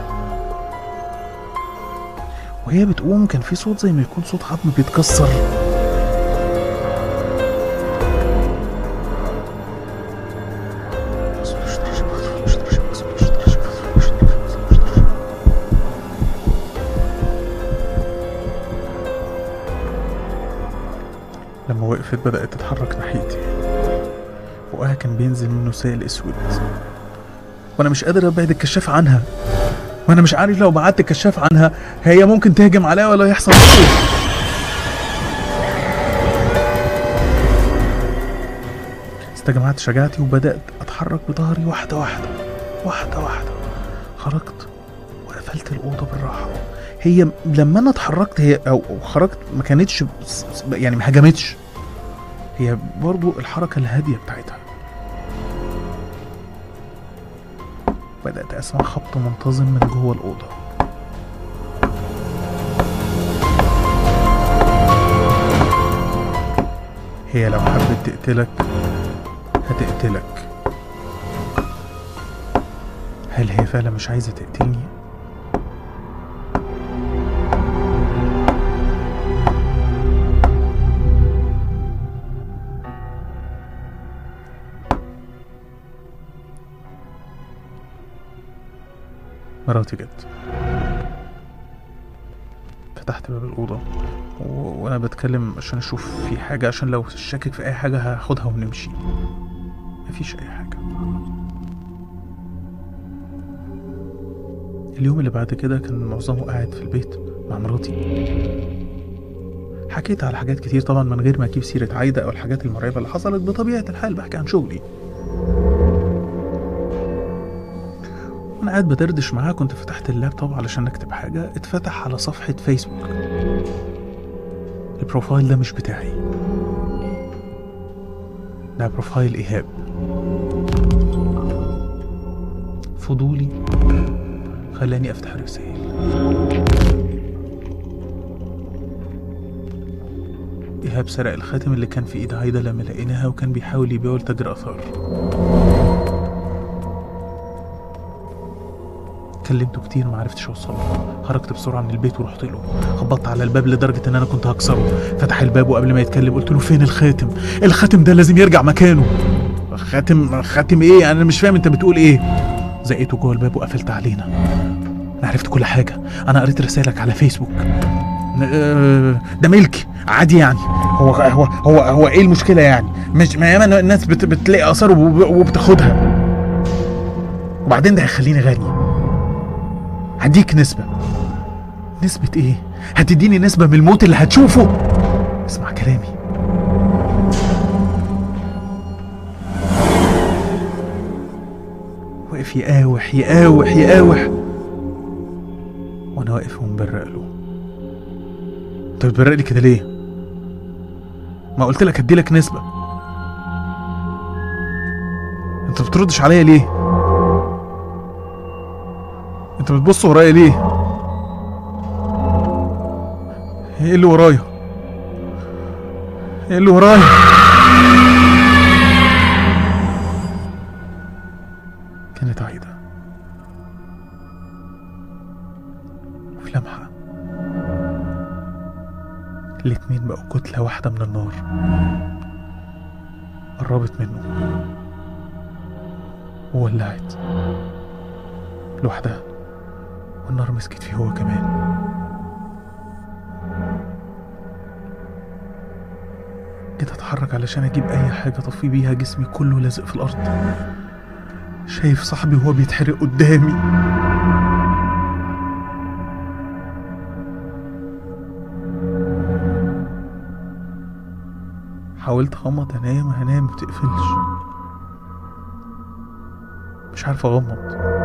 وهي بتقوم كان في صوت زي ما يكون صوت عظم بيتكسر لما وقفت بدأت تتحرك ناحيتي بقها كان بينزل منه سائل اسود وانا مش قادر ابعد الكشاف عنها وانا مش عارف لو بعدت الكشاف عنها هي ممكن تهجم عليا ولا يحصل ايه استجمعت شجاعتي وبدأت أتحرك بظهري واحدة واحدة واحدة واحدة خرجت وقفلت الأوضة بالراحة هي لما أنا اتحركت هي أو أو خرجت ما كانتش يعني ما هجمتش هي برضو الحركة الهادية بتاعتها بدأت أسمع خبط منتظم من جوه الأوضة هي لو حبت تقتلك هتقتلك هل هي فعلا مش عايزة تقتلني؟ مراتي جت فتحت باب الأوضة و... وأنا بتكلم عشان أشوف في حاجة عشان لو شاكك في أي حاجة هاخدها ونمشي مفيش أي حاجة اليوم اللي بعد كده كان معظمه قاعد في البيت مع مراتي حكيت على حاجات كتير طبعا من غير ما أجيب سيرة عايدة أو الحاجات المرعبة اللي حصلت بطبيعة الحال بحكي عن شغلي وانا قاعد بدردش معاه كنت فتحت اللابتوب علشان اكتب حاجة اتفتح على صفحة فيسبوك البروفايل ده مش بتاعي ده بروفايل إيهاب فضولي خلاني أفتح الرسائل إيهاب سرق الخاتم اللي كان في إيد عايدة لما لقيناها وكان بيحاول يبيعه لتاجر آثار كلمته كتير ما عرفتش اوصله خرجت بسرعه من البيت ورحت له خبطت على الباب لدرجه ان انا كنت هكسره فتح الباب وقبل ما يتكلم قلت له فين الخاتم الخاتم ده لازم يرجع مكانه خاتم خاتم ايه انا مش فاهم انت بتقول ايه زقيته جوه الباب وقفلت علينا انا عرفت كل حاجه انا قريت رسالك على فيسبوك آه، ده ملكي عادي يعني هو هو هو هو ايه المشكله يعني مش ما ياما الناس بت بتلاقي اثار وب- وبتاخدها وبعدين ده هيخليني غني هديك نسبة نسبة ايه؟ هتديني نسبة من الموت اللي هتشوفه؟ اسمع كلامي واقف يقاوح يقاوح يقاوح وانا واقف ومبرق له انت بتبرق لي كده ليه؟ ما قلت لك هديلك نسبة انت بتردش عليا ليه؟ انت بتبص ورايا ليه ايه اللي ورايا ايه اللي ورايا كانت عايدة وفي لمحة الاتنين بقوا كتلة واحدة من النار قربت منه وولعت لوحدها والنار مسكت فيه هو كمان جيت اتحرك علشان اجيب اي حاجة اطفي بيها جسمي كله لازق في الارض شايف صاحبي وهو بيتحرق قدامي حاولت اغمض انام هنام ما بتقفلش مش عارف اغمض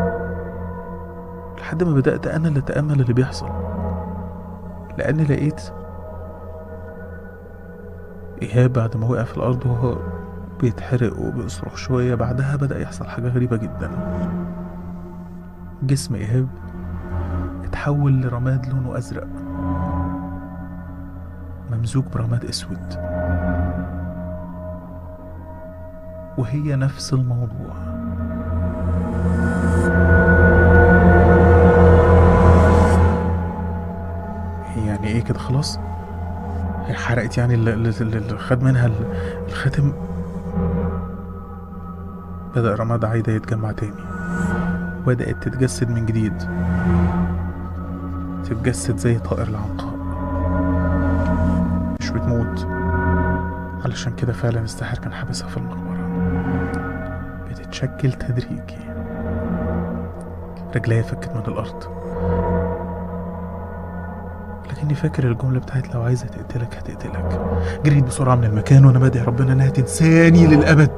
لحد ما بدأت أنا اللي أتأمل اللي بيحصل لأني لقيت إيهاب بعد ما وقع في الأرض وهو بيتحرق وبيصرخ شوية بعدها بدأ يحصل حاجة غريبة جدا جسم إيهاب اتحول لرماد لونه أزرق ممزوج برماد أسود وهي نفس الموضوع يعني ايه كده خلاص هي حرقت يعني اللي, اللي اللي خد منها ال- الخاتم بدأ رماد عايدة يتجمع تاني وبدأت تتجسد من جديد تتجسد زي طائر العنقاء مش بتموت علشان كده فعلا الساحر كان حابسها في المقبرة بتتشكل تدريجي رجليها فكت من الأرض لكني فاكر الجملة بتاعت لو عايزة تقتلك هتقتلك جريت بسرعة من المكان وأنا بدعي ربنا إنها تنساني للأبد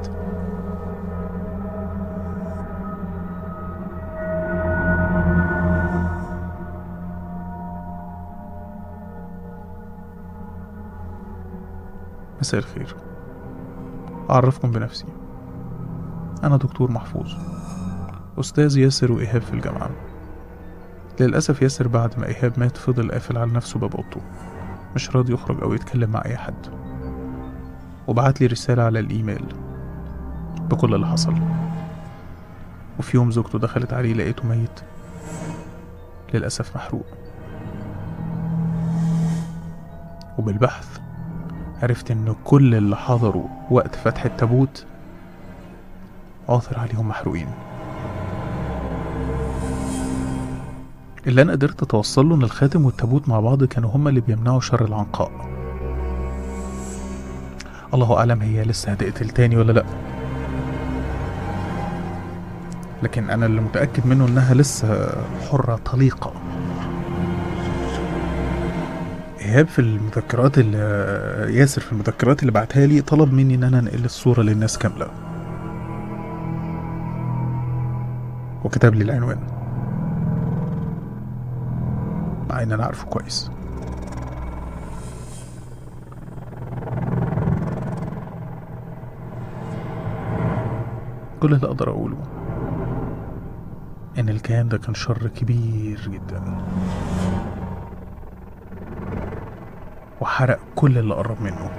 مساء الخير أعرفكم بنفسي أنا دكتور محفوظ أستاذ ياسر وإيهاب في الجامعة للأسف ياسر بعد ما إيهاب مات فضل قافل على نفسه باب أوضته مش راضي يخرج أو يتكلم مع أي حد وبعت لي رسالة على الإيميل بكل اللي حصل وفي يوم زوجته دخلت عليه لقيته ميت للأسف محروق وبالبحث عرفت إن كل اللي حضروا وقت فتح التابوت عاثر عليهم محروقين اللي انا قدرت اتوصل له ان الخاتم والتابوت مع بعض كانوا هما اللي بيمنعوا شر العنقاء الله اعلم هي لسه هتقتل تاني ولا لا لكن انا اللي متاكد منه انها لسه حره طليقه ايهاب في المذكرات اللي ياسر في المذكرات اللي بعتها لي طلب مني ان انا انقل الصوره للناس كامله وكتب لي العنوان مع ان انا عارفه كويس كل اللي أقدر أقوله إن الكيان ده كان شر كبير جدا وحرق كل اللي قرب منه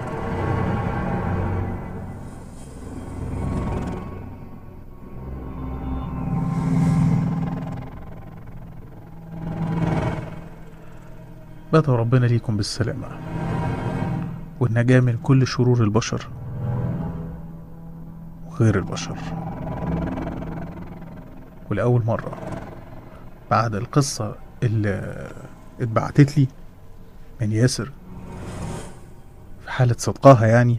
بدأ ربنا ليكم بالسلامة والنجاة من كل شرور البشر وغير البشر ولأول مرة بعد القصة اللي اتبعتت لي من ياسر في حالة صدقها يعني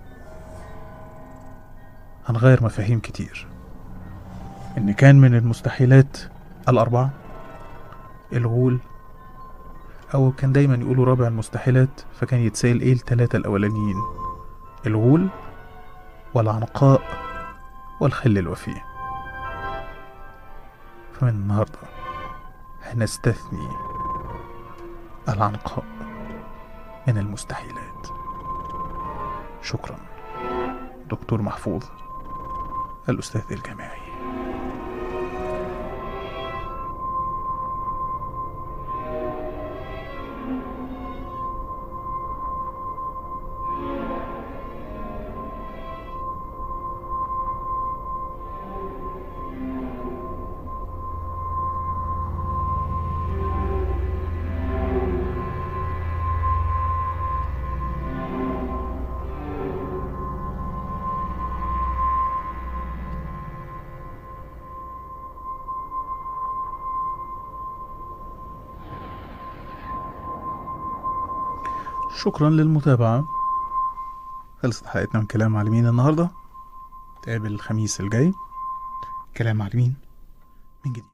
هنغير مفاهيم كتير إن كان من المستحيلات الأربعة الغول أو كان دايما يقولوا رابع المستحيلات فكان يتسأل إيه التلاتة الأولانيين الغول والعنقاء والخل الوفي فمن النهاردة هنستثني العنقاء من المستحيلات شكرا دكتور محفوظ الأستاذ الجامعي شكرا للمتابعة خلصت حلقتنا من كلام معلمين النهاردة نتقابل الخميس الجاي كلام معلمين من جديد